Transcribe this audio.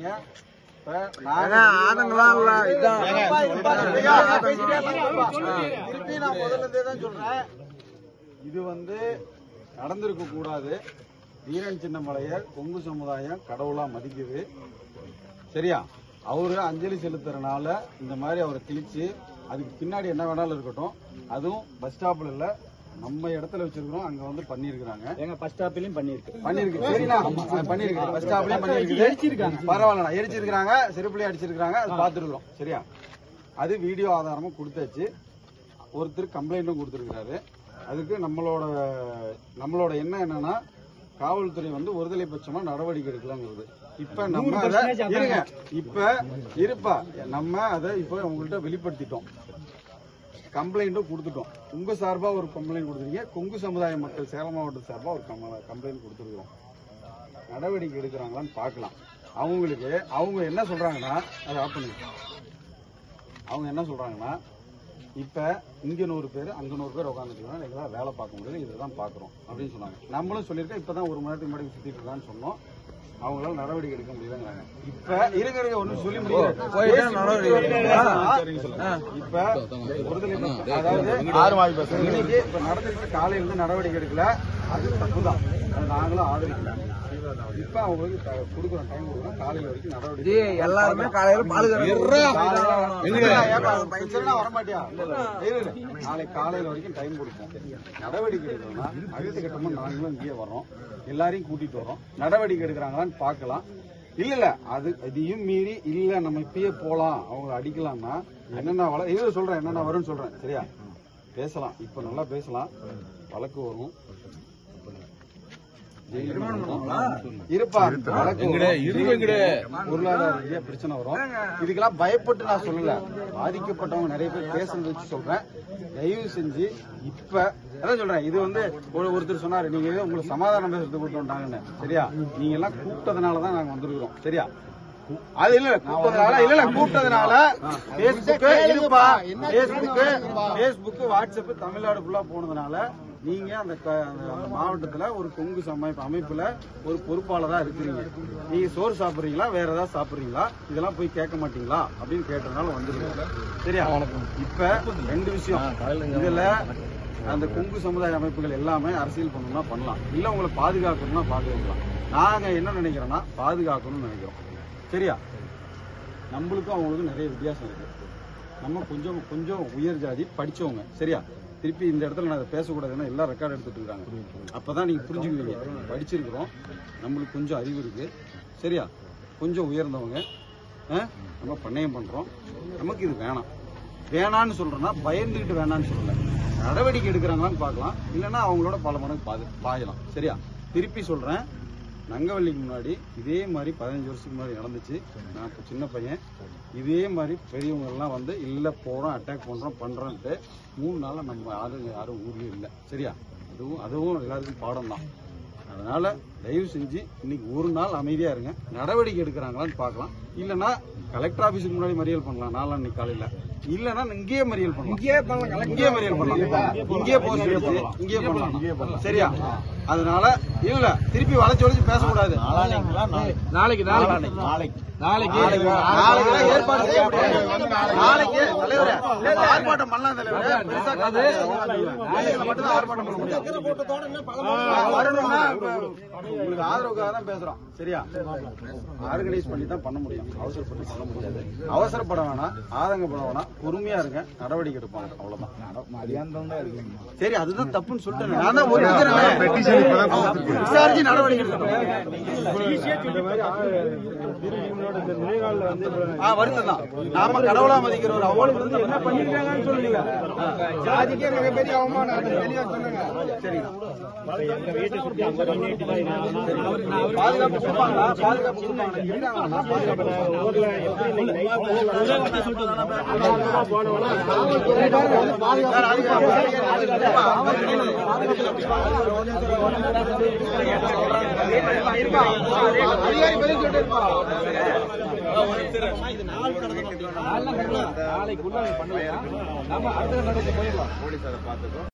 பாருங்க இப்ப ஏங்க, நாங்க ஆதங்கலாம் இல்ல இதான் இருப்பா, இருப்பா, இருப்பா, நான் பேசிட்டே இருக்கேன். திருப்பி நான் முதல்ல இருந்தே தான் சொல்றேன் இது வந்து நடந்திருக்க கூடாது வீரன் சின்னமலைய கொங்கு சமுதாயம் கடவுளா மதிக்குது சரியா அவரு அஞ்சலி செலுத்துறனால இந்த மாதிரி அவரை கிழிச்சு அதுக்கு பின்னாடி என்ன வேணாலும் இருக்கட்டும் அதுவும் பஸ் ஸ்டாப்ல இல்ல நம்ம இடத்துல வச்சிருக்கிறோம் அங்க வந்து பண்ணிருக்காங்க எங்க பஸ் ஸ்டாப்லயும் பண்ணிருக்கு பண்ணிருக்கு சரிண்ணா பண்ணிருக்கு பஸ் ஸ்டாப்லயே பண்ணிருக்கு அடிச்சிருக்காங்க பரவாயில்ல எரிச்சிருக்காங்க செருப்புலயே அடிச்சிருக்காங்க அது பார்த்துருக்கோம் சரியா அது வீடியோ ஆதாரமும் கொடுத்தாச்சு ஒருத்தர் கம்ப்ளைண்ட்டும் கொடுத்துருக்காரு அதுக்கு நம்மளோட நம்மளோட என்ன என்னன்னா காவல்துறை வந்து ஒருதலை பட்சமா நடவடிக்கை எடுக்கலாங்கிறது இப்ப நம்ம அதை இருங்க இப்ப இருப்பா நம்ம அதை இப்ப உங்கள்கிட்ட வெளிப்படுத்திட்டோம் கம்ப்ளைண்ட்டும் கொடுத்துட்டோம் உங்க சார்பா ஒரு கம்ப்ளைண்ட் கொடுத்துருக்கீங்க கொங்கு சமுதாய மக்கள் சேலம் மாவட்ட சார்பா ஒரு கம்ப்ளைண்ட் கொடுத்துருக்கோம் நடவடிக்கை எடுக்கிறாங்களான்னு பார்க்கலாம் அவங்களுக்கு அவங்க என்ன சொல்றாங்கன்னா அதை ஆஃப் பண்ணுங்க அவங்க என்ன சொல்றாங்கன்னா இப்ப இங்க நூறு பேர் அங்க நூறு பேர் உட்காந்துருக்காங்க எங்களால் வேலை பார்க்க முடியல இதுதான் பாக்குறோம் அப்படின்னு சொன்னாங்க நம்மளும் சொல்லியிருக்கோம் இப்பதான் ஒரு மணி நேரத்துக்கு முன்னாடி சுத்திட்டு இருக்கான்னு சொன்னோம் அவங்களால நடவடிக்கை எடுக்க முடியலங்கிறாங்க இப்ப இருங்க இருங்க ஒண்ணு சொல்லி முடியல போயிட்டு நடவடிக்கை எடுக்கலாம். இப்ப ஒருதலை பட்சம், அதாவது இன்னைக்கு இப்ப நடந்துட்டு காலையில இருந்து நடவடிக்கை எடுக்கல அது தப்புதான் அது நாங்களும் ஆதரிக்கல இப்ப அவங்களுக்கு த- கொடுக்குறோம் டைம் கொடுக்குறோம் காலையில வரைக்கும் நடவடிக்கை ஜி, எல்லாருமே காலையில பிரச்சனை வரமாட்டியா இரு, இரு. நாளைக்கு காலையில வரைக்கும் டைம் கொடுப்போம் நடவடிக்கை எடுக்கணும்னா அடுத்த கட்டமா நாங்களும் இங்கேயே வர்றோம் எல்லாரையும் கூட்டிட்டு வரோம் நடவடிக்கை எடுக்கிறாங்களான்னு பார்க்கலாம் இல்ல இல்ல அது இதையும் மீறி இல்ல நம்ம இப்பயே போலாம் அவங்கள அடிக்கலாம்னா என்னென்ன வழ இது சொல்றேன் என்னென்ன வரும்னு சொல்றேன் சரியா பேசலாம் இப்ப நல்லா பேசலாம் வழக்கு வரும் இருப்பா வழக்கு வரும். பொருளாதார ரீதியா பிரச்சனை வரும் இதுக்கெல்லாம் பயப்பட்டு நான் சொல்லல பாதிக்கப்பட்டவங்க நிறைய பேர் பேசுறத வச்சு சொல்றேன் தயவு செஞ்சு இப்ப அதான் சொல்றேன் இது வந்து ஒரு ஒருத்தர் சொன்னாரு நீங்க ஏதோ உங்களுக்கு சமாதானம் பேசுறது கூட்டு வந்தாங்கன்னு சரியா நீங்க எல்லாம் கூப்பிட்டதுனாலதான் நாங்க வந்திருக்கிறோம் சரியா அது இல்ல இல்ல, கூப்பிட்டதுனால இல்ல இல்ல கூப்பிட்டதுனால பேஸ்புக் இருப்பா பேஸ்புக் பேஸ்புக் வாட்ஸ்அப் தமிழ்நாடு ஃபுல்லா போனதுனால நீங்க அந்த க- அந்த- அந்த மாவட்டத்துல ஒரு கொங்கு சமைப்பு அமைப்புல ஒரு பொறுப்பாளரா இருக்கிறீங்க நீங்க சோறு சாப்பிடுறீங்களா வேற ஏதாவது சாப்பிடுறீங்களா இதெல்லாம் போய் கேட்க மாட்டீங்களா அப்படின்னு கேட்டதுனால வந்துருக்கீங்க சரியா இப்ப ரெண்டு விஷயம் இதுல அந்த கொங்கு சமுதாய அமைப்புகள் எல்லாமே அரசியல் பண்ணணும்னா பண்ணலாம் இல்ல உங்களை பாதுகாக்கணும்னா பாதுகாக்கலாம் நாங்க என்ன நினைக்கிறோம்னா பாதுகாக்கணும்னு நினைக்கிறோம் சரியா நம்மளுக்கும் அவங்களுக்கும் நிறைய வித்தியாசம் இருக்கு நம்ம கொஞ்சம் கொஞ்சம் உயர் ஜாதி படிச்சவங்க சரியா திருப்பி இந்த இடத்துல நான் அதை பேசக்கூடாதுன்னா எல்லாம் ரெக்கார்ட் எடுத்துட்டு இருக்காங்க அப்பதான் நீங்க புரிஞ்சுக்குவீங்க படிச்சிருக்கிறோம் நம்மளுக்கு கொஞ்சம் அறிவு இருக்கு சரியா கொஞ்சம் உயர்ந்தவங்க ஆ? நம்ம பண்ணையம் பண்றோம் நமக்கு இது வேணாம் வேணான்னு சொல்றேன்னா பயந்துகிட்டு வேணான்னு சொல்லல நடவடிக்கை எடுக்கிறாங்களான்னு பார்க்கலாம் இல்லைன்னா அவங்களோட பல மடங்கு பாது பாயலாம் சரியா திருப்பி சொல்றேன் நங்கவள்ளிக்கு முன்னாடி இதே மாதிரி பதினஞ்சு வருஷத்துக்கு முன்னாடி நடந்துச்சு நான் இப்போ சின்ன பையன் இதே மாதிரி பெரியவங்க எல்லாம் வந்து இல்ல போறோம் அட்டாக் பண்றோம் பண்றோம்ட்டு மூணு நாள்ல நம்ம யாரும் யாரும் ஊர்லயும் இல்லை சரியா அதுவும் அதுவும் எல்லாருக்கும் பாடம் தான் அதனால தயவு செஞ்சு இன்னைக்கு ஒரு நாள் அமைதியா இருங்க நடவடிக்கை எடுக்கிறாங்களான்னு பார்க்கலாம் இல்லைன்னா கலெக்டர் ஆபீஸுக்கு முன்னாடி மறியல் பண்ணலாம் நாளான்னைக்கு காலையில இல்லைன்னா இங்கேயே மறியல் பண்ணலாம் இங்கேயே பண்ணலாம் இங்கேயே மறியல் பண்ணலாம் இங்கேயே போஸ்ட் வச்சு இங்கேயே பண்ணலாம் சரியா அதனால இல்ல திருப்பி வளைச்சு வளைச்சு பேசக்கூடாது நாளைக்கு நாளைக்கு நாளைக்கு நாளைக்கு நாளைக்கு ஏற்பாடு செய்ய முடியாது நாளைக்கு தலைவரே ஆர்ப்பாட்டம் பண்ணலாம் தலைவரே பெருசா காது நாளைக்கு மட்டும் தான் ஆர்ப்பாட்டம் பண்ண முடியும் வரணும்னா இப்ப உங்களுக்கு ஆதரவுக்காக தான் பேசுறோம் சரியா ஆர்கனைஸ் பண்ணி தான் பண்ண முடியும் அவசரப்பட்டு பண்ண முடியாது அவசரப்பட வேணாம் ஆதங்கப்பட வேணாம் பொறுமையா இருங்க நடவடிக்கை எடுப்பாங்க அவ்வளவுதான் சரி அதுதான் தப்புன்னு சொல்லிட்டேன் நான் தான் ஒரு விசாரிச்சு நடவடிக்கை எடுக்கிறேன் ஆ, வருத்தம் தான் நாம கடவுளா மதிக்கிற ஒரு அவளுக்கு வந்து என்ன பண்ணிருக்காங்கன்னு சொல்லல ஜாதிக்கே மிகப்பெரிய அவமானம் சரி பாதுகாப்பு கொடுப்பாங்களா பாதுகாப்பு கொடுப்பாங்களா இருக்காங்களா பாதுகாப்பு அதிகாரி பதில் சொல்லிட்டு இருப்பான் நாளைக்குள்ள பண்ணலாம் நம்ம அடுத்த நடவடிக்கை போயிடலாம்